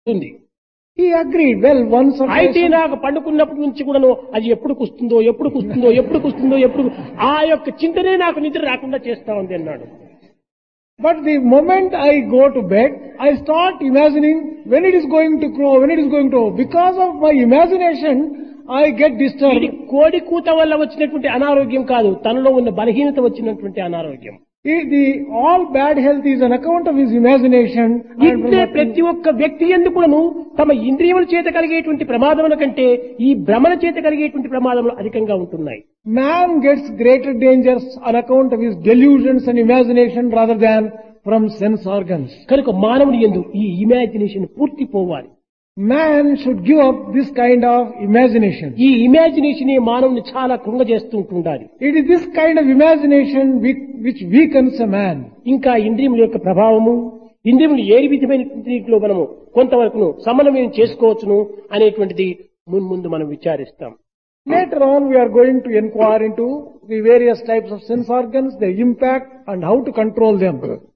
ఉంది He agreed. Well, once or అయితే twice. నాకు పండుకున్నప్పటి నుంచి కూడాను అది ఎప్పుడు కుస్తుందో ఎప్పుడు కుస్తుందో ఎప్పుడు కుస్తుందో ఎప్పుడు ఆ యొక్క చింతనే నాకు నిద్ర రాకుండా చేస్తా ఉంది అన్నాడు But the moment I go to bed, I start imagining when it is going to grow, when it is going to. Because of my imagination, I get ఇది disturbed. కోడి కూత వల్ల వచ్చినటువంటి అనారోగ్యం కాదు తనలో ఉన్న బలహీనత వచ్చినటువంటి అనారోగ్యం It- the all bad health is an account of his imagination. and ఇట్లే from ప్రతి ఒక్క వ్యక్తి ఎందుకును తమ ఇంద్రియముల చేత కలిగేటువంటి ప్రమాదముల కంటే ఈ భ్రమణ చేత కలిగేటువంటి ప్రమాదములు అధికంగా ఉంటున్నాయి Man gets greater dangers on account of his delusions and imagination rather than from sense organs. కనుక మానవుని ఎందు ఈ ఇమాజినేషన్ పూర్తి పోవాలి Man should give up this kind of imagination. ఈ ఇమాజినేషన్ మానవుని చాలా కృంగజేస్తూ ఉంటుండాలి It is this kind of imagination which, which weakens a man. ఇంకా ఇంద్రియముల యొక్క ప్రభావము ఇంద్రియములు ఏ విధమైన రీతిలో మనము కొంతవరకు సమన్వయం చేసుకోవచ్చును అనేటువంటిది మున్ముందు మనం విచారిస్తాం Later on, we are going to inquire into the various types of sense organs, their impact, and how to control them.